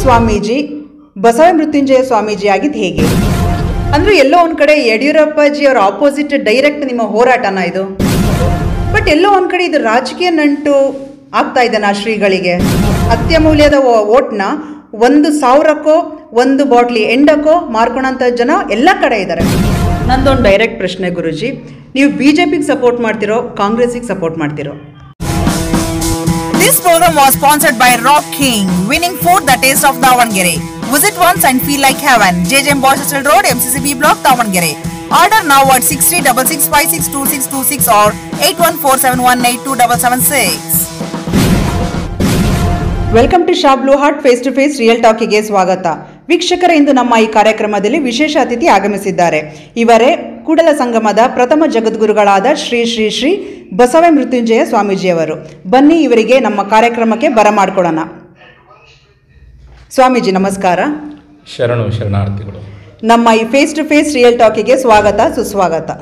ಸ್ವಾಮೀಜಿ ಬಸವ ಮೃತ್ಯುಂಜಯ ಸ್ವಾಮೀಜಿ ಆಗಿದ್ದು ಹೇಗೆ ಅಂದ್ರೆ ಎಲ್ಲೋ ಒಂದ್ ಕಡೆ ಯಡಿಯೂರಪ್ಪಾಜಿ ಅವರ ಆಪೋಸಿಟ್ ಡೈರೆಕ್ಟ್ ನಿಮ್ಮ ಹೋರಾಟನ ಇದು ಬಟ್ ಎಲ್ಲೋ ಒಂದ್ ಕಡೆ ಇದು ರಾಜಕೀಯ ನಂಟು ಆಗ್ತಾ ಇದೆ ನಾ ಶ್ರೀಗಳಿಗೆ ಅತ್ಯಮೂಲ್ಯದ ಓಟ್ನ ಒಂದು ಸಾವಿರಕ್ಕೋ ಒಂದು ಬಾಟ್ಲಿ ಎಂಡಕ್ಕೋ ಮಾರ್ಕೊಳಂತ ಜನ ಎಲ್ಲ ಕಡೆ ಇದ್ದಾರೆ ನಂದೊಂದು ಡೈರೆಕ್ಟ್ ಪ್ರಶ್ನೆ ಗುರುಜಿ ನೀವು ಬಿ ಜೆ ಪಿಗೆ ಸಪೋರ್ಟ್ ಮಾಡ್ತಿರೋ ಕಾಂಗ್ರೆಸ್ಸಿಗೆ ಸಪೋರ್ಟ್ ಮಾಡ್ತಿರೋ This program was sponsored by Rock King, winning food the taste of Davangere. Visit once and feel like heaven. JJ Boys Hostel Road, MCCB Block, Davangere. Order now at 6366562626 or 8147182776. Welcome to Shablu heart face to face real ಟಾಕಿಗೆ ಸ್ವಾಗತ ವೀಕ್ಷಕರ ಇಂದು ನಮ್ಮ ಈ ಕಾರ್ಯಕ್ರಮದಲ್ಲಿ ವಿಶೇಷ ಅತಿಥಿ ಆಗಮಿಸಿದ್ದಾರೆ ಇವರೇ ಕೂಡಲ ಸಂಗಮದ ಪ್ರಥಮ ಜಗದ್ಗುರುಗಳಾದ ಶ್ರೀ ಶ್ರೀ ಶ್ರೀ ಬಸವ ಮೃತ್ಯುಂಜಯ ಸ್ವಾಮೀಜಿಯವರು ಬನ್ನಿ ಇವರಿಗೆ ನಮ್ಮ ಕಾರ್ಯಕ್ರಮಕ್ಕೆ ಬರಮಾಡ್ಕೊಳ್ಳೋಣ ಸ್ವಾಮೀಜಿ ನಮಸ್ಕಾರ ಶರಣು ಶರಣಾರ್ಥಿಗಳು ನಮ್ಮ ಈ ಫೇಸ್ ಟು ಫೇಸ್ ರಿಯಲ್ ಟಾಕಿಗೆ ಸ್ವಾಗತ ಸುಸ್ವಾಗತ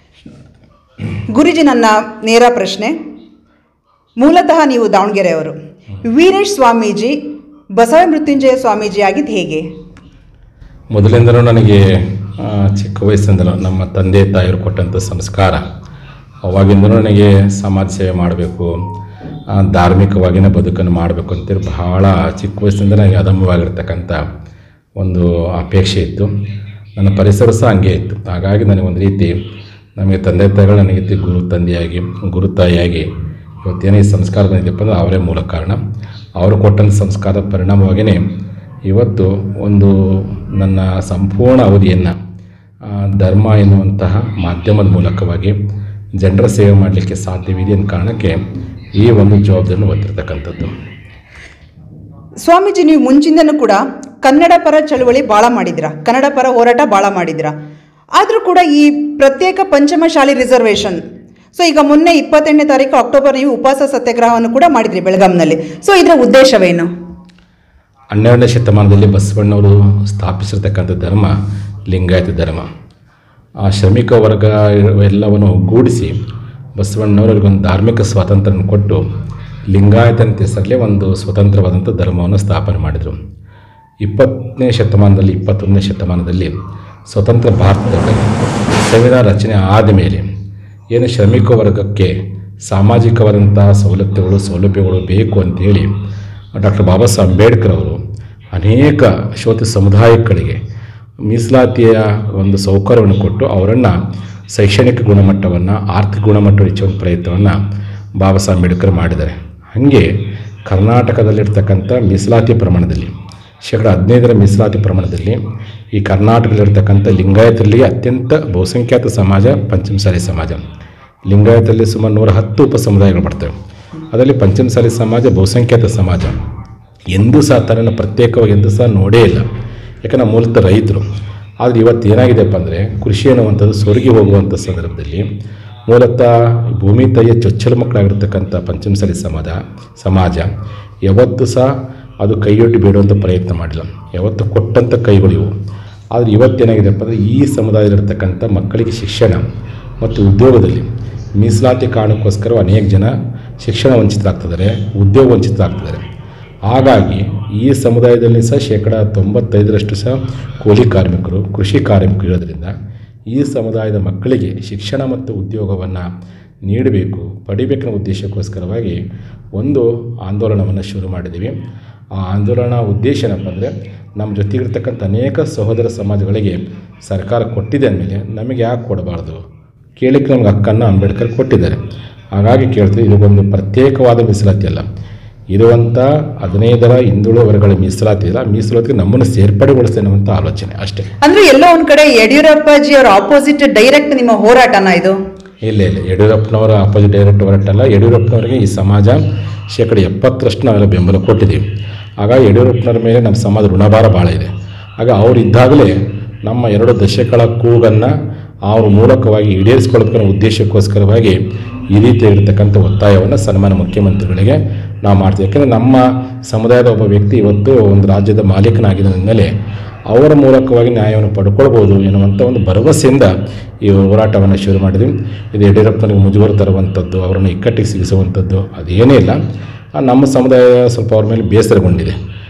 ಗುರುಜಿ ನನ್ನ ನೇರ ಪ್ರಶ್ನೆ ಮೂಲತಃ ನೀವು ದಾವಣಗೆರೆಯವರು ವೀರೇಶ್ ಸ್ವಾಮೀಜಿ ಬಸವ ಮೃತ್ಯುಂಜಯ ಸ್ವಾಮೀಜಿ ಆಗಿದ್ದು ಹೇಗೆ ಮೊದಲಿಂದಲೂ ನನಗೆ ಆ, ಚಿಕ್ಕ ವಯಸ್ಸಿಂದಲೂ ನಮ್ಮ ತಂದೆ ತಾಯಿಯರು ಕೊಟ್ಟಂಥ ಸಂಸ್ಕಾರ ಅವಾಗಿಂದಲೂ ನನಗೆ ಸಮಾಜ ಸೇವೆ ಮಾಡಬೇಕು ಆ, ಧಾರ್ಮಿಕವಾಗಿನ ಬದುಕನ್ನು ಮಾಡಬೇಕು ಅಂತೇಳಿ ಬಹಳ ಚಿಕ್ಕ ವಯಸ್ಸಿಂದ ನನಗೆ ಅದಮ್ಯವಾಗಿರ್ತಕ್ಕಂಥ ಒಂದು ಅಪೇಕ್ಷೆ ಇತ್ತು ನನ್ನ ಪರಿಸರ ಸಹ ಹಂಗೆ ಇತ್ತು ಹಾಗಾಗಿ ನನಗೆ ಒಂದು ರೀತಿ ನಮಗೆ ತಂದೆ ತಾಯಿಗಳು ನನಗೆ ರೀತಿ ಗುರು ತಂದೆಯಾಗಿ ಗುರು ತಾಯಿಯಾಗಿ ಇವತ್ತೇನೇ ಈ ಸಂಸ್ಕಾರ ಬಂದಿದೆಯಪ್ಪ ಅಂದ್ರೆ ಅವರೇ ಮೂಲ ಕಾರಣ ಅವರು ಕೊಟ್ಟಂಥ ಸಂಸ್ಕಾರದ ಪರಿಣಾಮವಾಗಿಯೇ ಇವತ್ತು ಒಂದು ನನ್ನ ಸಂಪೂರ್ಣ ಅವಧಿಯನ್ನು ಧರ್ಮ ಎನ್ನುವಂತಹ ಮಾಧ್ಯಮದ ಮೂಲಕವಾಗಿ ಜನರ ಸೇವೆ ಮಾಡಲಿಕ್ಕೆ ಸಾಧ್ಯವಿದೆ ಅನ್ನೋ ಕಾರಣಕ್ಕೆ ಈ ಒಂದು ಜವಾಬ್ದಾರಿಯನ್ನು ಹೊತ್ತಿರ್ತಕ್ಕಂಥದ್ದು ಸ್ವಾಮೀಜಿ ನೀವು ಮುಂಚಿಂದನೂ ಕೂಡ ಕನ್ನಡ ಪರ ಚಳುವಳಿ ಭಾಳ ಮಾಡಿದಿರ ಕನ್ನಡ ಪರ ಹೋರಾಟ ಭಾಳ ಮಾಡಿದಿರ ಆದರೂ ಕೂಡ ಈ ಪ್ರತ್ಯೇಕ ಪಂಚಮಶಾಲಿ ರಿಸರ್ವೇಷನ್ ಸೊ ಈಗ ಮೊನ್ನೆ ಇಪ್ಪತ್ತೆಂಟನೇ ತಾರೀಕು ಅಕ್ಟೋಬರ್ ನೀವು ಉಪವಾಸ ಸತ್ಯಾಗ್ರಹವನ್ನು ಕೂಡ ಮಾಡಿದ್ರಿ ಬೆಳಗಾಂನಲ್ಲಿ ಸೊ ಇದರ ಉದ್ದೇಶವೇನು ಹನ್ನೆರಡನೇ ಶತಮಾನದಲ್ಲಿ ಬಸವಣ್ಣವರು ಸ್ಥಾಪಿಸಿರ್ತಕ್ಕಂಥ ಧರ್ಮ ಲಿಂಗಾಯತ ಧರ್ಮ ಆ ಶ್ರಮಿಕ ವರ್ಗ ಎಲ್ಲವನ್ನು ಒಗ್ಗೂಡಿಸಿ ಬಸವಣ್ಣವರಿಗೊಂದು ಧಾರ್ಮಿಕ ಸ್ವಾತಂತ್ರ್ಯ ಕೊಟ್ಟು ಲಿಂಗಾಯತ ಅಂತ ಹೆಸರಲ್ಲಿ ಒಂದು ಸ್ವತಂತ್ರವಾದಂಥ ಧರ್ಮವನ್ನು ಸ್ಥಾಪನೆ ಮಾಡಿದರು ಇಪ್ಪತ್ತನೇ ಶತಮಾನದಲ್ಲಿ ಇಪ್ಪತ್ತೊಂದನೇ ಶತಮಾನದಲ್ಲಿ ಸ್ವತಂತ್ರ ಭಾರತದಲ್ಲಿ ಸಂವಿಧಾನ ರಚನೆ ಆದ ಮೇಲೆ ಏನು ಶ್ರಮಿಕ ವರ್ಗಕ್ಕೆ ಸಾಮಾಜಿಕವಾದಂಥ ಸವಲತ್ತುಗಳು ಸೌಲಭ್ಯಗಳು ಬೇಕು ಅಂತೇಳಿ ಡಾಕ್ಟರ್ ಬಾಬಾ ಸಾಹೇಬ್ ಅಂಬೇಡ್ಕರ್ ಅವರು ಅನೇಕ ಶೋತಿ ಸಮುದಾಯಗಳಿಗೆ ಮೀಸಲಾತಿಯ ಒಂದು ಸೌಕರ್ಯವನ್ನು ಕೊಟ್ಟು ಅವರನ್ನು ಶೈಕ್ಷಣಿಕ ಗುಣಮಟ್ಟವನ್ನು ಆರ್ಥಿಕ ಗುಣಮಟ್ಟ ಹೆಚ್ಚುವ ಪ್ರಯತ್ನವನ್ನು ಬಾಬಾ ಸಾಹೇಬ್ ಅಂಬೇಡ್ಕರ್ ಮಾಡಿದ್ದಾರೆ ಹಾಗೆ ಕರ್ನಾಟಕದಲ್ಲಿರ್ತಕ್ಕಂಥ ಮೀಸಲಾತಿ ಪ್ರಮಾಣದಲ್ಲಿ ಶೇಕಡ ಹದಿನೈದರ ಮೀಸಲಾತಿ ಪ್ರಮಾಣದಲ್ಲಿ ಈ ಕರ್ನಾಟಕದಲ್ಲಿರ್ತಕ್ಕಂಥ ಲಿಂಗಾಯತರಲ್ಲಿ ಅತ್ಯಂತ ಬಹುಸಂಖ್ಯಾತ ಸಮಾಜ ಪಂಚಮಸಾಲಿ ಸಮಾಜ ಲಿಂಗಾಯತದಲ್ಲಿ ಸುಮಾರು ನೂರ ಹತ್ತು ಉಪ ಸಮುದಾಯಗಳು ಬರ್ತವೆ ಅದರಲ್ಲಿ ಪಂಚಮಸಾಲಿ ಸಮಾಜ ಬಹುಸಂಖ್ಯಾತ ಸಮಾಜ ಎಂದೂ ಸಹ ತನ್ನನ್ನು ಪ್ರತ್ಯೇಕವಾಗಿ ಎಂದೂ ಸಹ ನೋಡೇ ಇಲ್ಲ ಯಾಕಂದ್ರೆ ಮೂಲತಃ ರೈತರು ಆದರೆ ಇವತ್ತು ಏನಾಗಿದೆಪ್ಪ ಅಂದರೆ ಕೃಷಿ ಅನ್ನುವಂಥದ್ದು ಸೊರಗಿ ಹೋಗುವಂಥ ಸಂದರ್ಭದಲ್ಲಿ ಮೂಲತಃ ಭೂಮಿ ತಾಯಿಯ ಚೊಚ್ಚಲು ಮಕ್ಕಳಾಗಿರ್ತಕ್ಕಂಥ ಪಂಚಮಸಾಲಿ ಸಮಾಜ ಸಮಾಜ ಯಾವತ್ತೂ ಸಹ ಅದು ಕೈಯೊಡ್ಡಿ ಬೇಡುವಂಥ ಪ್ರಯತ್ನ ಮಾಡಿಲ್ಲ ಯಾವತ್ತು ಕೊಟ್ಟಂಥ ಕೈಗಳು ಇವು ಆದರೆ ಇವತ್ತೇನಾಗಿದೆಪ್ಪ ಅಂದರೆ ಈ ಸಮುದಾಯದಲ್ಲಿರ್ತಕ್ಕಂಥ ಮಕ್ಕಳಿಗೆ ಶಿಕ್ಷಣ ಮತ್ತು ಉದ್ಯೋಗದಲ್ಲಿ ಮೀಸಲಾತಿ ಕಾರಣಕ್ಕೋಸ್ಕರ ಅನೇಕ ಜನ ಶಿಕ್ಷಣ ವಂಚಿತರಾಗ್ತಿದ್ದಾರೆ ಉದ್ಯೋಗ ವಂಚಿತರಾಗ್ತಿದ್ದಾರೆ ಹಾಗಾಗಿ ಈ ಸಮುದಾಯದಲ್ಲಿ ಸಹ ಶೇಕಡ ತೊಂಬತ್ತೈದರಷ್ಟು ಸಹ ಕೂಲಿ ಕಾರ್ಮಿಕರು ಕೃಷಿ ಕಾರ್ಮಿಕರು ಇರೋದ್ರಿಂದ ಈ ಸಮುದಾಯದ ಮಕ್ಕಳಿಗೆ ಶಿಕ್ಷಣ ಮತ್ತು ಉದ್ಯೋಗವನ್ನು ನೀಡಬೇಕು ಪಡಿಬೇಕನ್ನೋ ಉದ್ದೇಶಕ್ಕೋಸ್ಕರವಾಗಿ ಒಂದು ಆಂದೋಲನವನ್ನು ಶುರು ಮಾಡಿದ್ದೀವಿ ಆ ಆಂದೋಲನ ಉದ್ದೇಶ ಏನಪ್ಪ ಅಂದರೆ ನಮ್ಮ ಜೊತೆಗಿರ್ತಕ್ಕಂಥ ಅನೇಕ ಸಹೋದರ ಸಮಾಜಗಳಿಗೆ ಸರ್ಕಾರ ಕೊಟ್ಟಿದೆ ಅಂದಮೇಲೆ ನಮಗೆ ಯಾಕೆ ಕೊಡಬಾರ್ದು ಕೇಳಲಿಕ್ಕೆ ನಮ್ಗೆ ಹಕ್ಕನ್ನು ಅಂಬೇಡ್ಕರ್ ಕೊಟ್ಟಿದ್ದಾರೆ ಹಾಗಾಗಿ ಕೇಳ್ತೀವಿ ಇದು ಒಂದು ಪ್ರತ್ಯೇಕವಾದ ಮೀಸಲಾತಿ ಅಲ್ಲ ಇರುವಂಥ ಹದಿನೈದರ ಹಿಂದುಳಿದ ವರ್ಗಗಳ ಮೀಸಲಾತಿ ಇಲ್ಲ ಮೀಸಲಾತಿಗೆ ನಮ್ಮನ್ನು ಸೇರ್ಪಡೆಗೊಳಿಸ್ತೇನೆ ಅನ್ನುವಂಥ ಆಲೋಚನೆ ಅಷ್ಟೇ ಅಂದ್ರೆ ಎಲ್ಲೋ ಒಂದ್ ಕಡೆ ಯಡಿಯೂರಪ್ಪಾಜಿ ಅವರ ಆಪೋಸಿಟ್ ಡೈರೆಕ್ಟ್ ನಿಮ್ಮ ಹೋರಾಟನ ಇದು ಇಲ್ಲ ಇಲ್ಲ ಯಡಿಯೂರಪ್ಪನವರ ಅಪೋಸಿಟ್ ಡೈರೆಕ್ಟ್ ಹೊರಟಲ್ಲ ಯಡಿಯೂರಪ್ಪನವರಿಗೆ ಈ ಸಮಾಜ ಶೇಕಡ ಎಪ್ಪತ್ತರಷ್ಟು ನಾವೆಲ್ಲ ಬೆಂಬಲ ಕೊಟ್ಟಿದ್ದೀವಿ ಹಾಗಾಗಿ ಯಡಿಯೂರಪ್ಪನವ್ರ ಮೇಲೆ ನಮ್ಮ ಸಮಾಜ ಋಣಭಾರ ಭಾಳ ಇದೆ ಆಗ ಅವ್ರು ಇದ್ದಾಗಲೇ ನಮ್ಮ ಎರಡು ದಶಕಗಳ ಕೂಗನ್ನು ಅವ್ರ ಮೂಲಕವಾಗಿ ಈಡೇರಿಸ್ಕೊಳ್ಳೋದಕ್ಕನ್ನ ಉದ್ದೇಶಕ್ಕೋಸ್ಕರವಾಗಿ ಈ ರೀತಿಯಾಗಿರ್ತಕ್ಕಂಥ ಒತ್ತಾಯವನ್ನು ಸನ್ಮಾನ್ಯ ಮುಖ್ಯಮಂತ್ರಿಗಳಿಗೆ ನಾವು ಮಾಡ್ತೀವಿ ಯಾಕೆಂದರೆ ನಮ್ಮ ಸಮುದಾಯದ ಒಬ್ಬ ವ್ಯಕ್ತಿ ಇವತ್ತು ಒಂದು ರಾಜ್ಯದ ಮಾಲೀಕನಾಗಿದ್ದ ಮೇಲೆ ಅವರ ಮೂಲಕವಾಗಿ ನ್ಯಾಯವನ್ನು ಪಡ್ಕೊಳ್ಬೋದು ಎನ್ನುವಂಥ ಒಂದು ಭರವಸೆಯಿಂದ ಈ ಹೋರಾಟವನ್ನು ಶುರು ಮಾಡಿದ್ವಿ ಇದು ಯಡಿಯೂರಪ್ಪನಿಗೆ ಮುಜುಗರ ತರುವಂಥದ್ದು ಅವರನ್ನು ಇಕ್ಕಟ್ಟಿಗೆ ಸಿಗಿಸುವಂಥದ್ದು ಅದೇನೇ ಇಲ್ಲ ಆ ನಮ್ಮ ಸಮುದಾಯ ಸ್ವಲ್ಪ ಅವ್ರ ಮೇಲೆ ಬೇಸರಗೊಂಡಿದೆ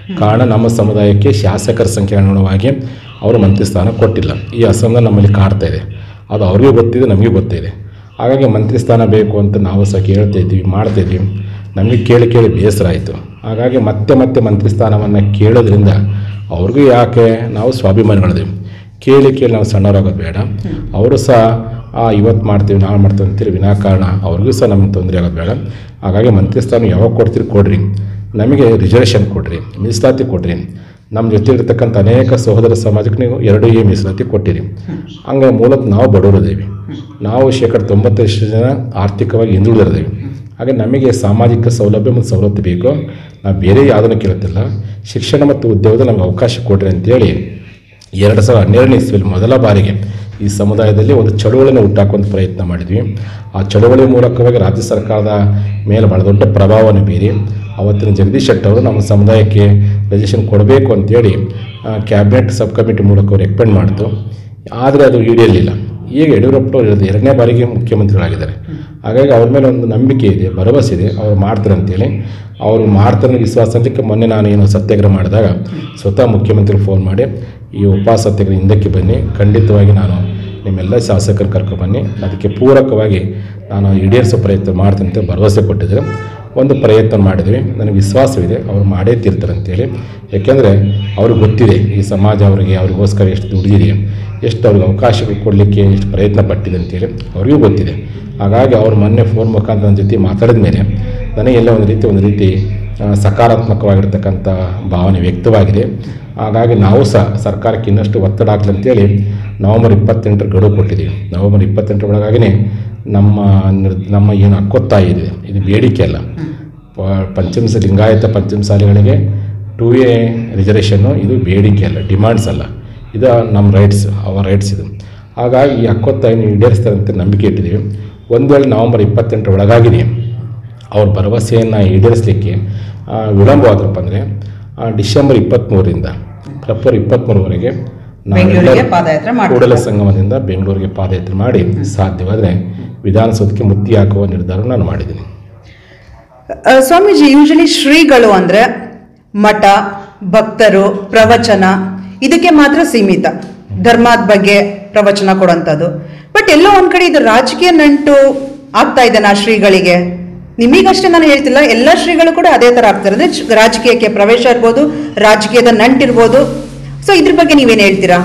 ಕಾರಣ ನಮ್ಮ ಸಮುದಾಯಕ್ಕೆ ಶಾಸಕರ ಸಂಖ್ಯೆ ಅನುಗುಣವಾಗಿ ಅವರು ಮಂತ್ರಿ ಸ್ಥಾನ ಕೊಟ್ಟಿಲ್ಲ ಈ ಅಸಮಾಧಾನ ನಮ್ಮಲ್ಲಿ ಕಾಡ್ತಾ ಇದೆ ಅದು ಅವ್ರಿಗೂ ಗೊತ್ತಿದೆ ನಮಗೂ ಗೊತ್ತಿದೆ ಹಾಗಾಗಿ ಮಂತ್ರಿ ಸ್ಥಾನ ಬೇಕು ಅಂತ ನಾವು ಸಹ ಕೇಳ್ತಾ ಇದ್ವಿ ಮಾಡ್ತಾ ಇದ್ವಿ ನಮಗೆ ಕೇಳಿ ಕೇಳಿ ಬೇಸರ ಆಯಿತು ಹಾಗಾಗಿ ಮತ್ತೆ ಮತ್ತೆ ಮಂತ್ರಿ ಸ್ಥಾನವನ್ನು ಕೇಳೋದ್ರಿಂದ ಅವ್ರಿಗೂ ಯಾಕೆ ನಾವು ಸ್ವಾಭಿಮಾನಿಗಳಿದ್ದೀವಿ ಕೇಳಿ ಕೇಳಿ ನಾವು ಸಣ್ಣವರಾಗೋದು ಬೇಡ ಅವರು ಸಹ ಆ ಇವತ್ತು ಮಾಡ್ತೀವಿ ನಾವು ಮಾಡ್ತೀವಿ ಅಂತೇಳಿ ವಿನಾಕಾರಣ ಅವ್ರಿಗೂ ಸಹ ನಮಗೆ ತೊಂದರೆ ಆಗೋದು ಬೇಡ ಹಾಗಾಗಿ ಮಂತ್ರಿ ಸ್ಥಾನ ಯಾವಾಗ ಕೊಡ್ತೀರಿ ಕೊಡ್ರಿ ನಮಗೆ ರಿಸರ್ವೇಷನ್ ಕೊಡ್ರಿ ಮೀಸಲಾತಿ ಕೊಡ್ರಿ ನಮ್ಮ ಜೊತೆ ಇರ್ತಕ್ಕಂಥ ಅನೇಕ ಸಹೋದರ ಸಮಾಜಕ್ಕೆ ನೀವು ಎರಡು ಎ ಮೀಸಲಾತಿ ಕೊಟ್ಟಿರಿ ಹಂಗೆ ಮೂಲತಃ ನಾವು ಬಡವರಿದ್ದೀವಿ ನಾವು ಶೇಕಡ ತೊಂಬತ್ತಷ್ಟು ಜನ ಆರ್ಥಿಕವಾಗಿ ಹಿಂದುಳಿದಿದ್ದೇವೆ ಹಾಗೆ ನಮಗೆ ಸಾಮಾಜಿಕ ಸೌಲಭ್ಯ ಮತ್ತು ಸವಲತ್ತು ಬೇಕು ನಾವು ಬೇರೆ ಯಾವುದನ್ನು ಕೇಳುತ್ತಿಲ್ಲ ಶಿಕ್ಷಣ ಮತ್ತು ಉದ್ಯೋಗದಲ್ಲಿ ನಮಗೆ ಅವಕಾಶ ಕೊಡ್ರಿ ಅಂತೇಳಿ ಎರಡು ಸಾವಿರದ ಹನ್ನೆರಡನೇ ಇಸ್ವಿಯಲ್ಲಿ ಮೊದಲ ಬಾರಿಗೆ ಈ ಸಮುದಾಯದಲ್ಲಿ ಒಂದು ಚಳುವಳಿನ ಹುಟ್ಟಾಕುವಂಥ ಪ್ರಯತ್ನ ಮಾಡಿದ್ವಿ ಆ ಚಳುವಳಿ ಮೂಲಕವಾಗಿ ರಾಜ್ಯ ಸರ್ಕಾರದ ಮೇಲೆ ಭಾಳ ದೊಡ್ಡ ಪ್ರಭಾವವನ್ನು ಬೀರಿ ಅವತ್ತಿನ ಜಗದೀಶ್ ಶೆಟ್ಟರ್ ಅವರು ನಮ್ಮ ಸಮುದಾಯಕ್ಕೆ ರಿಜಿಸ್ಟ್ರೇಷನ್ ಕೊಡಬೇಕು ಅಂತೇಳಿ ಕ್ಯಾಬಿನೆಟ್ ಸಬ್ ಕಮಿಟಿ ಮೂಲಕ ಅವರು ರೆಕಮೆಂಡ್ ಮಾಡಿತು ಆದರೆ ಅದು ಈಡೇರಲಿಲ್ಲ ಈಗ ಯಡಿಯೂರಪ್ಪನವರು ಇರೋದು ಎರಡನೇ ಬಾರಿಗೆ ಮುಖ್ಯಮಂತ್ರಿಗಳಾಗಿದ್ದಾರೆ ಹಾಗಾಗಿ ಅವ್ರ ಮೇಲೆ ಒಂದು ನಂಬಿಕೆ ಇದೆ ಭರವಸೆ ಇದೆ ಅವ್ರು ಮಾಡ್ತಾರೆ ಅಂತೇಳಿ ಅವರು ಮಾಡ್ತಾರೆ ಅನ್ನೋ ವಿಶ್ವಾಸ ಅಂತಕ್ಕೆ ಮೊನ್ನೆ ನಾನು ಏನು ಸತ್ಯಾಗ್ರಹ ಮಾಡಿದಾಗ ಸ್ವತಃ ಮುಖ್ಯಮಂತ್ರಿ ಫೋನ್ ಮಾಡಿ ಈ ಉಪವಾಸ ಸತ್ಯಾಗ್ರಹ ಹಿಂದಕ್ಕೆ ಬನ್ನಿ ಖಂಡಿತವಾಗಿ ನಾನು ನಿಮ್ಮೆಲ್ಲ ಶಾಸಕರು ಕರ್ಕೊಬನ್ನಿ ಅದಕ್ಕೆ ಪೂರಕವಾಗಿ ನಾನು ಈಡೇರಿಸೋ ಪ್ರಯತ್ನ ಮಾಡ್ತೀನಿ ಅಂತ ಭರವಸೆ ಕೊಟ್ಟಿದ್ದರು ಒಂದು ಪ್ರಯತ್ನ ಮಾಡಿದ್ವಿ ನನಗೆ ವಿಶ್ವಾಸವಿದೆ ಅವ್ರು ಮಾಡೇ ತೀರ್ತಾರೆ ಅಂತೇಳಿ ಯಾಕೆಂದರೆ ಅವ್ರಿಗೆ ಗೊತ್ತಿದೆ ಈ ಸಮಾಜ ಅವರಿಗೆ ಅವ್ರಿಗೋಸ್ಕರ ಎಷ್ಟು ದುಡಿದಿದೆ ಎಷ್ಟು ಅವ್ರಿಗೆ ಅವಕಾಶಗಳು ಕೊಡಲಿಕ್ಕೆ ಎಷ್ಟು ಪ್ರಯತ್ನ ಪಟ್ಟಿದೆ ಅಂತೇಳಿ ಅವ್ರಿಗೂ ಗೊತ್ತಿದೆ ಹಾಗಾಗಿ ಅವ್ರು ಮೊನ್ನೆ ಫೋನ್ ಮುಖಾಂತರ ನನ್ನ ಜೊತೆ ಮಾತಾಡಿದ ಮೇಲೆ ನನಗೆಲ್ಲ ಒಂದು ರೀತಿ ಒಂದು ರೀತಿ ಆ, ಸಕಾರಾತ್ಮಕವಾಗಿರ್ತಕ್ಕಂಥ ಭಾವನೆ ವ್ಯಕ್ತವಾಗಿದೆ ಹಾಗಾಗಿ ನಾವು ಸಹ ಸರ್ಕಾರಕ್ಕೆ ಇನ್ನಷ್ಟು ಒತ್ತಡ ಹಾಕ್ಲಿ ಅಂತೇಳಿ ನವಂಬರ್ ಇಪ್ಪತ್ತೆಂಟರ ಗಡುವು ಕೊಟ್ಟಿದ್ದೀವಿ ನವಂಬರ್ ಇಪ್ಪತ್ತೆಂಟರ ಒಳಗಾಗಿನೇ ನಮ್ಮ ನಿರ್ ನಮ್ಮ ಏನು ಹಕ್ಕೊತ್ತಾಯ ಇದೆ ಇದು ಬೇಡಿಕೆ ಅಲ್ಲ ಪ- ಪಂಚಮ ಲಿಂಗಾಯತ ಪಂಚಮ ಶಾಲೆಗಳಿಗೆ ಟೂ ಎ ರಿಸರ್ವೇಷನ್ನು ಇದು ಬೇಡಿಕೆ ಅಲ್ಲ ಡಿಮಾಂಡ್ಸ್ ಅಲ್ಲ ಇದು ನಮ್ಮ ರೈಟ್ಸ್ ಅವರ ರೈಟ್ಸ್ ಇದು ಹಾಗಾಗಿ ಈ ಹಕ್ಕೊತ್ತಾಯ ಈಡೇರಿಸ್ತಾರೆ ಅಂತ ನಂಬಿಕೆ ಇಟ್ಟಿದ್ದೀವಿ ಒಂದು ವೇಳೆ ನವಂಬರ್ ಇಪ್ಪತ್ತೆಂಟರ ಒಳಗಾಗಿನೇ ಅವ್ರ ಭರವಸೆಯನ್ನು ಈಡೇರಿಸಲಿಕ್ಕೆ ಆ, ವಿಳಂಬವಾದ್ರಪ್ಪ ಅಂದರೆ ಡಿಸೆಂಬರ್ ಇಪ್ಪತ್ತ್ಮೂರರಿಂದ ಫೆಬ್ರವರಿ ಇಪ್ಪತ್ತ್ಮೂರವರೆಗೆ ಬೆಂಗಳೂರಿಗೆ ಪಾದಯಾತ್ರೆ ಮಾಡ್ತೀವಿ. ಕೂಡಲ ಸಂಗಮದಿಂದ ಬೆಂಗಳೂರಿಗೆ ಪಾದಯಾತ್ರೆ ಮಾಡಿ ಸಾಧ್ಯವಾದರೆ ವಿಧಾನಸೌಧಕ್ಕೆ ಮುತ್ತಿ ಹಾಕುವ ನಿರ್ಧಾರ ನಾನು ಮಾಡಿದ್ದೀನಿ ಆ, ಸ್ವಾಮೀಜಿ ಯೂಶಲಿ ಶ್ರೀಗಳು ಅಂದ್ರೆ ಮಠ ಭಕ್ತರು ಪ್ರವಚನ ಇದಕ್ಕೆ ಮಾತ್ರ ಸೀಮಿತ ಧರ್ಮದ ಬಗ್ಗೆ ಪ್ರವಚನ ಕೊಡುವಂಥದ್ದು ಬಟ್ ಎಲ್ಲೋ ಒಂದ್ ಕಡೆ ಇದು ರಾಜಕೀಯ ನಂಟು ಆಗ್ತಾ ಇದೆ ನಾ ಶ್ರೀಗಳಿಗೆ ನಿಮಗಷ್ಟೇ ನಾನು ಹೇಳ್ತಿಲ್ಲ ಎಲ್ಲ ಶ್ರೀಗಳು ಕೂಡ ಅದೇ ತರ ಆಗ್ತಾರೆ ಅಂದ್ರೆ ಚ್- ರಾಜಕೀಯಕ್ಕೆ ಪ್ರವೇಶ ಇರ್ಬೋದು ರಾಜಕೀಯದ ನಂಟಿರ್ಬೋದು ಸೊ ಇದ್ರ ಬಗ್ಗೆ ನೀವೇನು ಹೇಳ್ತೀರಾ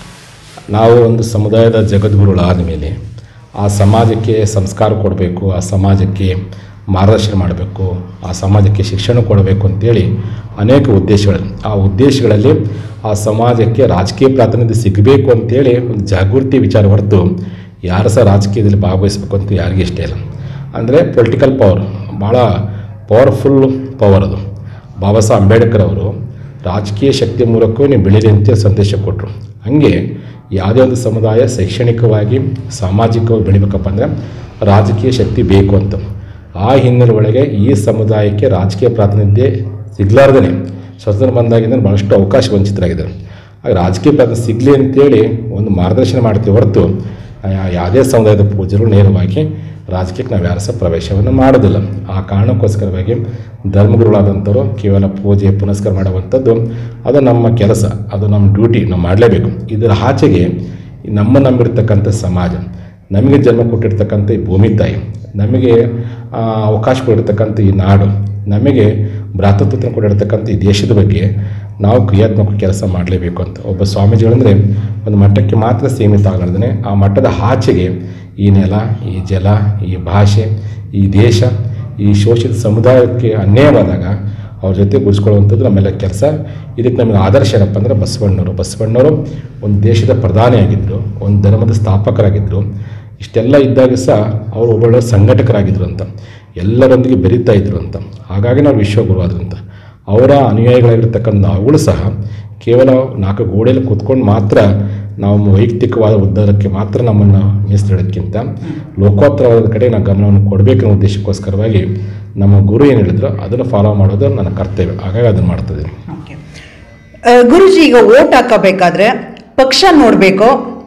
ನಾವು ಒಂದು ಸಮುದಾಯದ ಜಗದ್ಗುರುಗಳಾದ ಮೇಲೆ ಆ ಸಮಾಜಕ್ಕೆ ಸಂಸ್ಕಾರ ಕೊಡಬೇಕು ಆ ಸಮಾಜಕ್ಕೆ ಮಾರ್ಗದರ್ಶನ ಮಾಡಬೇಕು ಆ ಸಮಾಜಕ್ಕೆ ಶಿಕ್ಷಣ ಕೊಡಬೇಕು ಅಂತೇಳಿ ಅನೇಕ ಉದ್ದೇಶಗಳು ಆ ಉದ್ದೇಶಗಳಲ್ಲಿ ಆ ಸಮಾಜಕ್ಕೆ ರಾಜಕೀಯ ಪ್ರಾತಿನಿಧ್ಯ ಸಿಗಬೇಕು ಅಂತೇಳಿ ಒಂದು ಜಾಗೃತಿ ವಿಚಾರ ಹೊರತು ಯಾರು ಸಹ ರಾಜಕೀಯದಲ್ಲಿ ಭಾಗವಹಿಸಬೇಕು ಅಂತ ಯಾರಿಗೂ ಇಷ್ಟ ಇಲ್ಲ ಅಂದರೆ ಪೊಲಿಟಿಕಲ್ ಪವರ್ ಭಾಳ ಪವರ್ಫುಲ್ ಪವರ್ ಅದು ಬಾಬಾ ಸಾಹೇಬ್ ಅಂಬೇಡ್ಕರ್ ಅವರು ರಾಜಕೀಯ ಶಕ್ತಿ ಮೂಲಕವೂ ನೀವು ಬೆಳೀರಿ ಅಂತ ಸಂದೇಶ ಕೊಟ್ಟರು ಹಾಗೆ ಯಾವುದೇ ಒಂದು ಸಮುದಾಯ ಶೈಕ್ಷಣಿಕವಾಗಿ ಸಾಮಾಜಿಕವಾಗಿ ಬೆಳಿಬೇಕಪ್ಪ ಅಂದರೆ ರಾಜಕೀಯ ಶಕ್ತಿ ಬೇಕು ಅಂತ ಆ ಹಿನ್ನೆಲೆ ಒಳಗೆ ಈ ಸಮುದಾಯಕ್ಕೆ ರಾಜಕೀಯ ಪ್ರಾತಿನಿಧ್ಯ ಸಿಗ್ಲಾರ್ದೇ ಸ್ವತಂತ್ರ ಬಂದಾಗಿಂದ ಭಾಳಷ್ಟು ಅವಕಾಶ ವಂಚಿತರಾಗಿದ್ದಾರೆ ಹಾಗೆ ರಾಜಕೀಯ ಪ್ರಾತಿನಿಧ್ಯ ಸಿಗಲಿ ಅಂತೇಳಿ ಒಂದು ಮಾರ್ಗದರ್ಶನ ಮಾಡ್ತೀವಿ ಹೊರತು ಯಾ- ಯಾವುದೇ ಸಮುದಾಯದ ಪೂಜೆಗಳು ನೇರವಾಗಿ ರಾಜಕೀಯಕ್ಕೆ ನಾವು ಯಾರು ಸಹ ಪ್ರವೇಶವನ್ನು ಮಾಡೋದಿಲ್ಲ ಆ ಕಾರಣಕ್ಕೋಸ್ಕರವಾಗಿ ಧರ್ಮಗುರುಗಳಾದಂಥವ್ರು ಕೇವಲ ಪೂಜೆ ಪುನಸ್ಕಾರ ಮಾಡುವಂಥದ್ದು ಅದು ನಮ್ಮ ಕೆಲಸ ಅದು ನಮ್ಮ ಡ್ಯೂಟಿ ನಾವು ಮಾಡಲೇಬೇಕು ಇದರ ಆಚೆಗೆ ಈ ನಮ್ಮ ನಂಬಿರ್ತಕ್ಕಂಥ ಸಮಾಜ ನಮಗೆ ಜನ್ಮ ಕೊಟ್ಟಿರ್ತಕ್ಕಂಥ ಈ ಭೂಮಿ ತಾಯಿ ನಮಗೆ ಆ, ಅವಕಾಶ ಕೊಟ್ಟಿರ್ತಕ್ಕಂಥ ಈ ನಾಡು ನಮಗೆ ಭ್ರಾತೃತ್ವ ಕೊಟ್ಟಿರ್ತಕ್ಕಂಥ ಈ ದೇಶದ ಬಗ್ಗೆ ನಾವು ಕ್ರಿಯಾತ್ಮಕ ಕೆಲಸ ಮಾಡಲೇಬೇಕು ಅಂತ ಒಬ್ಬ ಸ್ವಾಮೀಜಿಗಳಂದರೆ ಒಂದು ಮಟ್ಟಕ್ಕೆ ಮಾತ್ರ ಸೀಮಿತ ಆಗಲ್ದೇ ಆ ಮಟ್ಟದ ಆಚೆಗೆ ಈ ನೆಲ ಈ ಜಲ ಈ ಭಾಷೆ ಈ ದೇಶ ಈ ಶೋಷಿತ ಸಮುದಾಯಕ್ಕೆ ಅನ್ಯಾಯವಾದಾಗ ಅವ್ರ ಜೊತೆ ಗುರುಸ್ಕೊಳ್ಳುವಂಥದ್ದು ನಮ್ಮೆಲ್ಲ ಕೆಲಸ ಇದಕ್ಕೆ ನಮಗೆ ಆದರ್ಶ ಏನಪ್ಪ ಅಂದರೆ ಬಸವಣ್ಣವರು ಬಸವಣ್ಣವರು ಒಂದು ದೇಶದ ಪ್ರಧಾನಿಯಾಗಿದ್ದರು ಒಂದು ಧರ್ಮದ ಸ್ಥಾಪಕರಾಗಿದ್ದರು ಇಷ್ಟೆಲ್ಲ ಇದ್ದಾಗ ಸಹ ಅವರು ಒಬ್ಬೊಳ್ಳೆ ಸಂಘಟಕರಾಗಿದ್ದರು ಅಂತ ಎಲ್ಲರೊಂದಿಗೆ ಬೆರೀತಾ ಇದ್ರು ಅಂತ ಹಾಗಾಗಿ ನಾವು ವಿಶ್ವಗುರು ಆದ್ರು ಅಂತ ಅವರ ಅನುಯಾಯಿಗಳಾಗಿರ್ತಕ್ಕಂಥ ನಾವುಗಳು ಸಹ ಕೇವಲ ನಾಲ್ಕು ಗೋಡೆಯಲ್ಲಿ ಕೂತ್ಕೊಂಡು ಮಾತ್ರ ನಾವು ವೈಯಕ್ತಿಕವಾದ ಉದ್ಧಾರಕ್ಕೆ ಮಾತ್ರ ನಮ್ಮನ್ನು ಮೀಸಲಿಡೋದಕ್ಕಿಂತ ಲೋಕೋತ್ತರವಾದ ಕಡೆ ನಾವು ಗಮನವನ್ನು ಕೊಡಬೇಕನ್ನೋ ಉದ್ದೇಶಕ್ಕೋಸ್ಕರವಾಗಿ ನಮ್ಮ ಗುರು ಏನು ಹೇಳಿದ್ರು ಅದನ್ನು ಫಾಲೋ ಮಾಡೋದು ನನ್ನ ಕರ್ತವ್ಯ ಹಾಗಾಗಿ ಅದನ್ನು ಮಾಡ್ತಿದ್ದೀನಿ ಆ, ಗುರುಜಿ ಈಗ ಓಟ್ ಹಾಕಬೇಕಾದ್ರೆ ಪಕ್ಷ ನೋಡಬೇಕು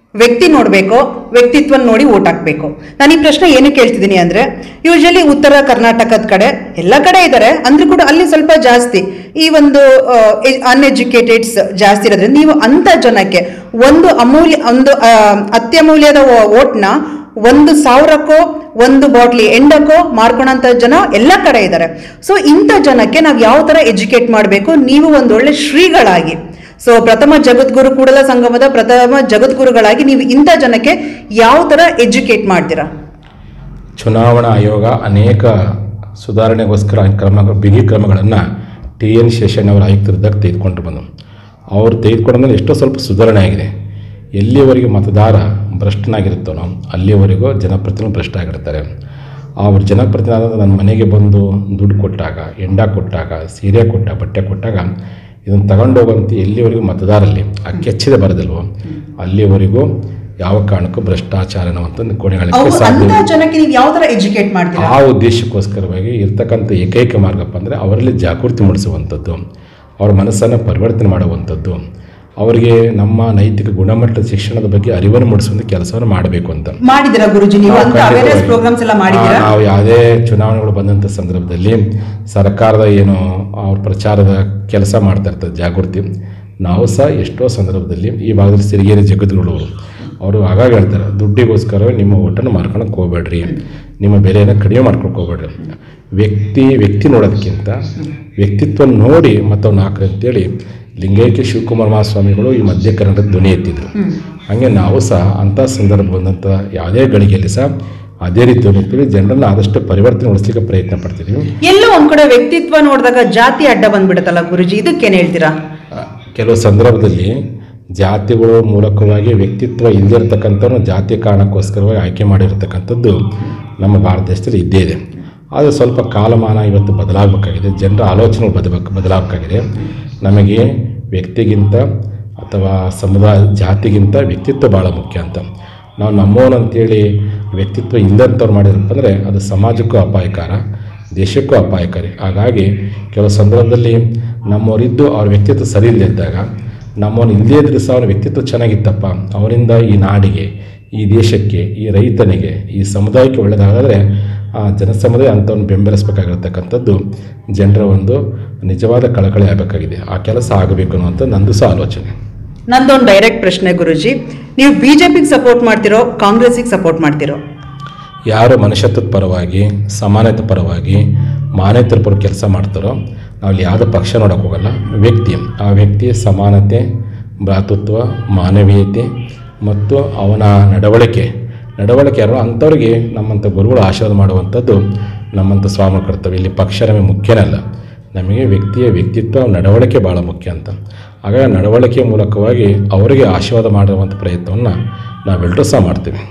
ವ್ಯಕ್ತಿ ನೋಡಬೇಕು ವ್ಯಕ್ತಿತ್ವ ನೋಡಿ ಓಟ್ ಹಾಕ್ಬೇಕು ನಾನು ಈ ಪ್ರಶ್ನೆ ಏನಕ್ಕೆ ಕೇಳ್ತಿದ್ದೀನಿ ಅಂದ್ರೆ ಯೂಶಲಿ ಉತ್ತರ ಕರ್ನಾಟಕದ ಕಡೆ ಎಲ್ಲ ಕಡೆ ಇದ್ದಾರೆ ಅಂದ್ರೂ ಕೂಡ ಅಲ್ಲಿ ಸ್ವಲ್ಪ ಜಾಸ್ತಿ ಈ ಒಂದು ಅನ್ಎಜುಕೇಟೆಡ್ಸ್ ಜಾಸ್ತಿ ಇರೋದ್ರಿಂದ ನೀವು ಅಂತ ಜನಕ್ಕೆ ಒಂದು ಅಮೂಲ್ಯ ಒಂದು ಆ, ಅತ್ಯಮೂಲ್ಯದ ಓಟ್ನ ಒಂದು ಸಾವಿರಕ್ಕೋ ಒಂದು ಬಾಟ್ಲಿ ಎಂಡಕ್ಕೋ ಮಾರ್ಕೊಳಂತ ಜನ ಎಲ್ಲ ಕಡೆ ಇದ್ದಾರೆ ಸೊ ಇಂಥ ಜನಕ್ಕೆ ನಾವು ಯಾವ ತರ ಎಜುಕೇಟ್ ಮಾಡಬೇಕು ನೀವು ಒಂದು ಒಳ್ಳೆ ಶ್ರೀಗಳಾಗಿ ಸೊ ಪ್ರಥಮ ಜಗದ್ಗುರು ಕೂಡಲ ಸಂಗಮದ ಪ್ರಥಮ ಜಗದ್ಗುರುಗಳಾಗಿ ನೀವು ಇಂಥ ಜನಕ್ಕೆ ಯಾವ ತರ ಎಜುಕೇಟ್ ಮಾಡ್ತೀರಾ ಚುನಾವಣಾ ಆಯೋಗ ಅನೇಕ ಸುಧಾರಣೆಗೋಸ್ಕರ ಕ್ರಮ ಬಿಗಿ ಕ್ರಮಗಳನ್ನು ಟಿ ಎನ್ ಶೇಷನ್ ಅವರ ಆಯುಕ್ತರಿದ್ದಾಗ ತೆಗೆದುಕೊಂಡು ಬಂದರು ಅವರು ತೆಗೆದುಕೊಂಡ್ಮೇಲೆ ಎಷ್ಟೋ ಸ್ವಲ್ಪ ಸುಧಾರಣೆ ಆಗಿದೆ ಎಲ್ಲಿವರೆಗೆ ಮತದಾರ ಭ್ರಷ್ಟನಾಗಿರುತ್ತಾನೋ ಅಲ್ಲಿವರೆಗೂ ಜನಪ್ರತಿನಿಧಿ ಭ್ರಷ್ಟ ಆಗಿರ್ತಾರೆ ಅವ್ರ ಜನಪ್ರತಿನಿಧಿ ನನ್ನ ಮನೆಗೆ ಬಂದು ದುಡ್ಡು ಕೊಟ್ಟಾಗ ಎಂಡ ಕೊಟ್ಟಾಗ ಸೀರೆ ಕೊಟ್ಟ ಬಟ್ಟೆ ಕೊಟ್ಟಾಗ ಇದನ್ನು ತಗೊಂಡೋಗಂತ ಎಲ್ಲಿವರೆಗೂ ಮತದಾರಲ್ಲಿ ಆ ಕೆಚ್ಚದೆ ಬರೋದಿಲ್ವೋ ಅಲ್ಲಿವರೆಗೂ ಯಾವ ಕಾರಣಕ್ಕೂ ಭ್ರಷ್ಟಾಚಾರನ ಅಂತ ಕೊನೆಗಳಿಗೆ ಅವು ಸಾಧ್ಯ ಅಂತ ಜನಕ್ಕೆ ನೀವು ಯಾವ ತರ ಎಜುಕೇಟ್ ಮಾಡ್ತೀರಾ ಆ ಉದ್ದೇಶಕ್ಕೋಸ್ಕರವಾಗಿ ಇರ್ತಕ್ಕಂಥ ಏಕೈಕ ಮಾರ್ಗಪ್ಪ ಅಂದರೆ ಅವರಲ್ಲಿ ಜಾಗೃತಿ ಮೂಡಿಸುವಂಥದ್ದು ಅವರ ಮನಸ್ಸನ್ನು ಪರಿವರ್ತನೆ ಮಾಡುವಂಥದ್ದು ಅವರಿಗೆ ನಮ್ಮ ನೈತಿಕ ಗುಣಮಟ್ಟದ ಶಿಕ್ಷಣದ ಬಗ್ಗೆ ಅರಿವನ್ನು ಮೂಡಿಸುವಂಥ ಕೆಲಸವನ್ನು ಮಾಡಬೇಕು ಅಂತ ಮಾಡಿದಿರಾ ಗುರುಜಿ ನೀವು ನಾವು ಅಂತ ಅವೇರ್ನೆಸ್ ಖಂಡಿತವಾಗಿ. ಪ್ರೋಗ್ರಾಮ್ಸ್ ಎಲ್ಲ ಆ, ಮಾಡಿದ್ದೀರಾ ನಾವು ಯಾವುದೇ ಚುನಾವಣೆಗಳು ಬಂದಂಥ ಸಂದರ್ಭದಲ್ಲಿ ಸರ್ಕಾರದ ಏನು ಅವ್ರ ಪ್ರಚಾರದ ಕೆಲಸ ಮಾಡ್ತಾ ಇರ್ತದೆ ಜಾಗೃತಿ ನಾವು ಸಹ ಎಷ್ಟೋ ಸಂದರ್ಭದಲ್ಲಿ ಈ ಭಾಗದಲ್ಲಿ ಸಿರಿಗೇರಿ ಜಗದ್ಗುರು ಅವರು ಆಗಾಗ ಹೇಳ್ತಾರೆ ದುಡ್ಡಿಗೋಸ್ಕರ ನಿಮ್ಮ ಓಟನ್ನು ಮಾರ್ಕೊಳಕ್ಕೆ ಹೋಗ್ಬೇಡ್ರಿ ನಿಮ್ಮ ಬೆಲೆಯನ್ನು ಕಡಿಮೆ ಮಾಡ್ಕೊಳಕ್ಕೆ ಹೋಗ್ಬೇಡ್ರಿ ವ್ಯಕ್ತಿ ವ್ಯಕ್ತಿ ನೋಡೋದಕ್ಕಿಂತ ವ್ಯಕ್ತಿತ್ವ ನೋಡಿ ಮತ್ತವ್ನು ಹಾಕ್ರಿ ಅಂತೇಳಿ ಲಿಂಗೈಕ್ಯ ಶಿವಕುಮಾರ ಮಹಾಸ್ವಾಮಿಗಳು ಈ ಮಧ್ಯ ಕನ್ನಡದ ಧ್ವನಿ ಎತ್ತಿದ್ರು ಹಾಗೆ ನಾವು ಸಹ ಅಂಥ ಸಂದರ್ಭ ಬಂದಂಥ ಯಾವುದೇ ಗಳಿಗೆಯಲ್ಲಿ ಸಹ ಅದೇ ರೀತಿ ಅಂತೇಳಿ ಜನರನ್ನು ಆದಷ್ಟು ಪರಿವರ್ತನೆಗೊಳಿಸ್ಲಿಕ್ಕೆ ಪ್ರಯತ್ನ ಪಡ್ತಿದ್ದೀವಿ ಎಲ್ಲೋ ಒಂದ್ ಕಡೆ ವ್ಯಕ್ತಿತ್ವ ನೋಡಿದಾಗ ಜಾತಿ ಅಡ್ಡ ಬಂದ್ಬಿಡುತ್ತಲ್ಲ ಗುರುಜಿ ಇದಕ್ಕೇನ್ ಹೇಳ್ತೀರಾ ಆ, ಕೆಲವು ಸಂದರ್ಭದಲ್ಲಿ ಜಾತಿಗಳ ಮೂಲಕವಾಗಿ ವ್ಯಕ್ತಿತ್ವ ಇಲ್ಲದಿರ್ತಕ್ಕಂಥವ್ರನ್ನ ಜಾತಿ ಕಾರಣಕ್ಕೋಸ್ಕರವಾಗಿ ಆಯ್ಕೆ ಮಾಡಿರ್ತಕ್ಕಂಥದ್ದು ನಮ್ಮ ಭಾರತ ದೇಶದಲ್ಲಿ ಇದ್ದೇ ಇದೆ ಆದರೆ ಸ್ವಲ್ಪ ಕಾಲಮಾನ ಇವತ್ತು ಬದಲಾಗಬೇಕಾಗಿದೆ ಜನರ ಆಲೋಚನೆಗಳು ಬದಬೇಕು ಬದಲಾಗಬೇಕಾಗಿದೆ ನಮಗೆ ವ್ಯಕ್ತಿಗಿಂತ ಅಥವಾ ಸಮುದಾಯ ಜಾತಿಗಿಂತ ವ್ಯಕ್ತಿತ್ವ ಭಾಳ ಮುಖ್ಯ ಅಂತ ನಾವು ನಮ್ಮೋನು ಅಂತೇಳಿ ವ್ಯಕ್ತಿತ್ವ ಇಲ್ಲದಂಥವ್ರು ಮಾಡಿರಪ್ಪ ಅಂದರೆ ಅದು ಸಮಾಜಕ್ಕೂ ಅಪಾಯಕಾರ ದೇಶಕ್ಕೂ ಅಪಾಯಕಾರಿ ಹಾಗಾಗಿ ಕೆಲವು ಸಂದರ್ಭದಲ್ಲಿ ನಮ್ಮವರಿದ್ದು ಅವ್ರ ವ್ಯಕ್ತಿತ್ವ ಸರಿ ಇಲ್ಲದಿದ್ದಾಗ ನಮ್ಮವನು ಇಲ್ಲದೇ ಇದ್ರೆ ಸಹ ಅವನ ವ್ಯಕ್ತಿತ್ವ ಚೆನ್ನಾಗಿತ್ತಪ್ಪ ಅವರಿಂದ ಈ ನಾಡಿಗೆ ಈ ದೇಶಕ್ಕೆ ಈ ರೈತನಿಗೆ ಈ ಸಮುದಾಯಕ್ಕೆ ಒಳ್ಳೆಯದಾಗಾದರೆ ಆ ಜನಸಮುದಾಯ ಅಂಥವನ್ನು ಬೆಂಬಲಿಸಬೇಕಾಗಿರ್ತಕ್ಕಂಥದ್ದು ಜನರ ಒಂದು ನಿಜವಾದ ಕಳಕಳಿ ಆಗಬೇಕಾಗಿದೆ ಆ ಕೆಲಸ ಆಗಬೇಕು ಅನ್ನುವಂಥ ನಂದು ಸಹ ಆಲೋಚನೆ ನಂದೊಂದು ಡೈರೆಕ್ಟ್ ಪ್ರಶ್ನೆ ಗುರುಜಿ ನೀವು ಬಿಜೆಪಿಗೆ ಸಪೋರ್ಟ್ ಮಾಡ್ತಿರೋ ಕಾಂಗ್ರೆಸ್ಸಿಗೆ ಸಪೋರ್ಟ್ ಮಾಡ್ತಿರೋ ಯಾರು ಮನುಷ್ಯತ್ವದ ಪರವಾಗಿ ಸಮಾನತೆ ಪರವಾಗಿ ಮಾನವೀಯತರ ಪರ ಕೆಲಸ ಮಾಡ್ತಾರೋ ನಾವು ಅಲ್ಲಿ ಯಾವುದೇ ಪಕ್ಷ ನೋಡೋಕೆ ಹೋಗಲ್ಲ ವ್ಯಕ್ತಿ ಆ ವ್ಯಕ್ತಿಯ ಸಮಾನತೆ ಭ್ರಾತೃತ್ವ ಮಾನವೀಯತೆ ಮತ್ತು ಅವನ ನಡವಳಿಕೆ ನಡವಳಿಕೆ ಯಾರು ಅಂಥವ್ರಿಗೆ ನಮ್ಮಂಥ ಗುರುಗಳು ಆಶೀರ್ವಾದ ಮಾಡುವಂಥದ್ದು ನಮ್ಮಂಥ ಸ್ವಾಮಿ ಕರ್ತವ್ಯ ಇಲ್ಲಿ ಪಕ್ಷ ನಮಗೆ ಮುಖ್ಯನಲ್ಲ ನಮಗೆ ವ್ಯಕ್ತಿಯ ವ್ಯಕ್ತಿತ್ವ ನಡವಳಿಕೆ ಭಾಳ ಮುಖ್ಯ ಅಂತ ಹಾಗಾಗಿ ಆ ನಡವಳಿಕೆಯ ಮೂಲಕವಾಗಿ ಅವರಿಗೆ ಆಶೀರ್ವಾದ ಮಾಡುವಂಥ ಪ್ರಯತ್ನವನ್ನು ನಾವೆಲ್ಲರೂ ಸಹ ಮಾಡ್ತೀವಿ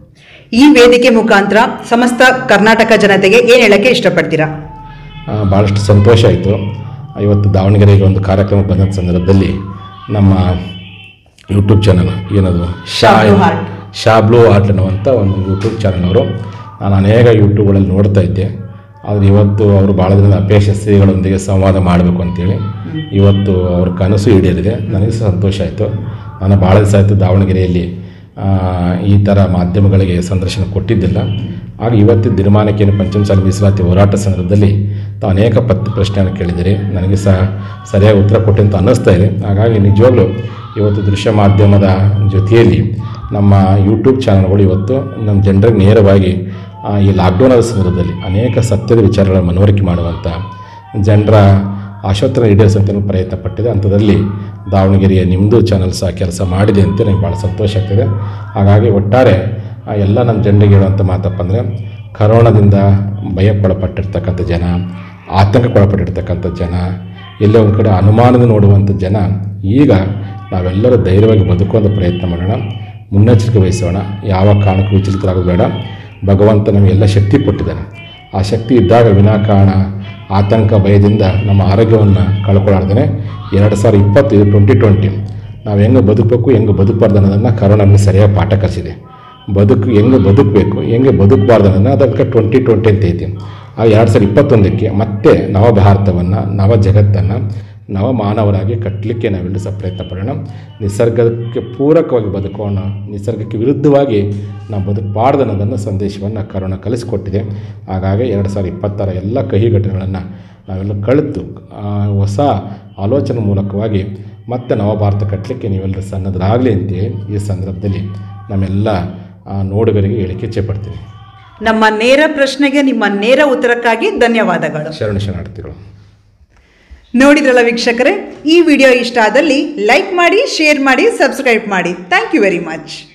ಈ ವೇದಿಕೆ ಮುಖಾಂತರ ಸಮಸ್ತ ಕರ್ನಾಟಕ ಜನತೆಗೆ ಏನ್ ಹೇಳಕ್ಕೆ ಇಷ್ಟಪಡ್ತೀರಾ ಆ, ಭಾಳಷ್ಟು ಸಂತೋಷ ಆಯಿತು ಇವತ್ತು ದಾವಣಗೆರೆಗೆ ಒಂದು ಕಾರ್ಯಕ್ರಮ ಬಂದ ಸಂದರ್ಭದಲ್ಲಿ ನಮ್ಮ ಯೂಟ್ಯೂಬ್ ಚಾನಲ್ ಏನದು ಶಾ Shablu Heart. ಶಾಬ್ಲು ಆರ್ಟ್ ಅನ್ನುವಂಥ ಒಂದು ಯೂಟ್ಯೂಬ್ ಚಾನಲ್ ಅವರು ನಾನು ಅನೇಕ ಯೂಟ್ಯೂಬ್ಗಳಲ್ಲಿ ನೋಡ್ತಾ ಇದ್ದೆ ಆದರೆ ಇವತ್ತು ಅವರು ಭಾಳ ದಿನದ ಅಪೇಕ್ಷೆ ಶ್ರೀಗಳೊಂದಿಗೆ ಸಂವಾದ ಮಾಡಬೇಕು ಅಂತೇಳಿ ಇವತ್ತು ಅವ್ರ ಕನಸು ಈಡೇರಿದೆ ನನಗೆ ಸಹ ಸಂತೋಷ ಆಯಿತು ನಾನು ಭಾಳ ದಿವಸ ಆಯಿತು ದಾವಣಗೆರೆಯಲ್ಲಿ ಆ, ಈ ಥರ ಮಾಧ್ಯಮಗಳಿಗೆ ಸಂದರ್ಶನ ಕೊಟ್ಟಿದ್ದಿಲ್ಲ ಆಗ ಇವತ್ತು ದಿನಮಾನಕ್ಕೇನು ಪಂಚಮಸಾಲಿ ಮೀಸಲಾತಿ ಹೋರಾಟ ಸಂದರ್ಭದಲ್ಲಿ ತಾವು ಅನೇಕ ಪತ್ ಪ್ರಶ್ನೆಯನ್ನು ಕೇಳಿದಿರಿ ನನಗೆ ಸಹ ಸರಿಯಾಗಿ ಉತ್ತರ ಕೊಟ್ಟೆ ಅಂತ ಅನ್ನಿಸ್ತಾ ಇದೆ ಹಾಗಾಗಿ ನಿಜವಾಗ್ಲೂ ಇವತ್ತು ದೃಶ್ಯ ಮಾಧ್ಯಮದ ಜೊತೆಯಲ್ಲಿ ನಮ್ಮ ಯೂಟ್ಯೂಬ್ ಚಾನಲ್ಗಳು ಇವತ್ತು ನಮ್ಮ ಜನರಿಗೆ ನೇರವಾಗಿ ಆ, ಈ ಲಾಕ್ಡೌನ್ ಆದ ಸಂದರ್ಭದಲ್ಲಿ ಅನೇಕ ಸತ್ಯದ ವಿಚಾರಗಳ ಮನವರಿಕೆ ಮಾಡುವಂಥ ಜನರ ಆಶೋತ್ತರ ಈಡೇರಿಸುವಂತ ಪ್ರಯತ್ನ ಪಟ್ಟಿದೆ ಅಂಥದ್ರಲ್ಲಿ ದಾವಣಗೆರೆಯ ನಿಮ್ಮದು ಚಾನಲ್ ಸಹ ಕೆಲಸ ಮಾಡಿದೆ ಅಂತ ನನಗೆ ಭಾಳ ಸಂತೋಷ ಆಗ್ತಿದೆ ಹಾಗಾಗಿ ಒಟ್ಟಾರೆ ಆ ಎಲ್ಲ ನಮ್ಮ ಜನರಿಗೆ ಹೇಳುವಂಥ ಮಾತಪ್ಪ ಅಂದರೆ ಕರೋನಾದಿಂದ ಭಯಕ್ಕೊಳಪಟ್ಟಿರ್ತಕ್ಕಂಥ ಜನ ಆತಂಕಕ್ಕೊಳಪಟ್ಟಿರ್ತಕ್ಕಂಥ ಜನ ಎಲ್ಲೋ ಒಂದು ಕಡೆ ಅನುಮಾನದ ನೋಡುವಂಥ ಜನ ಈಗ ನಾವೆಲ್ಲರೂ ಧೈರ್ಯವಾಗಿ ಬದುಕುವಂಥ ಪ್ರಯತ್ನ ಮಾಡೋಣ ಮುನ್ನೆಚ್ಚರಿಕೆ ವಹಿಸೋಣ ಯಾವ ಕಾರಣಕ್ಕೂ ವಿಚಲಿತರಾಗೋದು ಬೇಡ ಭಗವಂತ ನಮಗೆಲ್ಲ ಶಕ್ತಿ ಕೊಟ್ಟಿದ್ದಾನೆ ಆ ಶಕ್ತಿ ಇದ್ದಾಗ ವಿನಾಕಾರಣ ಆತಂಕ ಭಯದಿಂದ ನಮ್ಮ ಆರೋಗ್ಯವನ್ನು ಕಳ್ಕೊಳ್ಳಾರ್ದೇ ಎರಡು ಸಾವಿರ ಇಪ್ಪತ್ತು ಇದು ಟ್ವೆಂಟಿ ಟ್ವೆಂಟಿ ನಾವು ಹೆಂಗೆ ಬದುಕಬೇಕು ಹೆಂಗೆ ಬದುಕಬಾರ್ದು ಅನ್ನೋದನ್ನು ಕರೋನಾ ನಮಗೆ ಸರಿಯಾಗಿ ಪಾಠ ಕಲಿಸಿದೆ ಬದುಕು ಹೆಂಗೆ ಬದುಕಬೇಕು ಹೆಂಗೆ ಬದುಕಬಾರ್ದು ಅನ್ನೋದನ್ನ ಅದಕ್ಕೆ ಟ್ವೆಂಟಿ ಟ್ವೆಂಟಿ ಅಂತ ಐತಿ ಆ ಎರಡು ಸಾವಿರದ ಇಪ್ಪತ್ತೊಂದಕ್ಕೆ ಮತ್ತೆ ನವ ಭಾರತವನ್ನು ನವ ಜಗತ್ತನ್ನು ನವಮಾನವರಾಗಿ ಕಟ್ಟಲಿಕ್ಕೆ ನಾವೆಲ್ಲರೂ ಸಹ ಪ್ರಯತ್ನ ಪಡೋಣ ನಿಸರ್ಗಕ್ಕೆ ಪೂರಕವಾಗಿ ಬದುಕೋಣ ನಿಸರ್ಗಕ್ಕೆ ವಿರುದ್ಧವಾಗಿ ನಾವು ಬದುಕಬಾರ್ದು ಅನ್ನೋದನ್ನು ಸಂದೇಶವನ್ನು ಕರೋನಾ ಕಲಿಸಿಕೊಟ್ಟಿದೆ ಹಾಗಾಗಿ ಎರಡು ಸಾವಿರದ ಇಪ್ಪತ್ತರ ಎಲ್ಲ ಕಹಿ ಘಟನೆಗಳನ್ನು ನಾವೆಲ್ಲ ಕಳೆದು ಆ, ಹೊಸ ಆಲೋಚನೆ ಮೂಲಕವಾಗಿ ಮತ್ತೆ ನವಭಾರತ ಕಟ್ಟಲಿಕ್ಕೆ ನೀವೆಲ್ಲರೂ ಸನ್ನದ್ಧರಾಗಲಿ ಅಂತೇಳಿ ಈ ಸಂದರ್ಭದಲ್ಲಿ ನಮ್ಮೆಲ್ಲ ಆ, ನೋಡುಗರಿಗೆ ಹೇಳಿಕೆ ಇಚ್ಛೆಪಡ್ತೀನಿ ನಮ್ಮ ನೇರ ಪ್ರಶ್ನೆಗೆ ನಿಮ್ಮ ನೇರ ಉತ್ತರಕ್ಕಾಗಿ ಧನ್ಯವಾದಗಳು ಶರಣ ಶರಣಾರ್ಥಿಗಳು ನೋಡಿದ್ರಲ್ಲ ವೀಕ್ಷಕರೇ ಈ ವಿಡಿಯೋ ಇಷ್ಟ ಆದಲ್ಲಿ ಲೈಕ್ ಮಾಡಿ ಶೇರ್ ಮಾಡಿ ಸಬ್ಸ್ಕ್ರೈಬ್ ಮಾಡಿ ಥ್ಯಾಂಕ್ ಯು ವೆರಿ ಮಚ್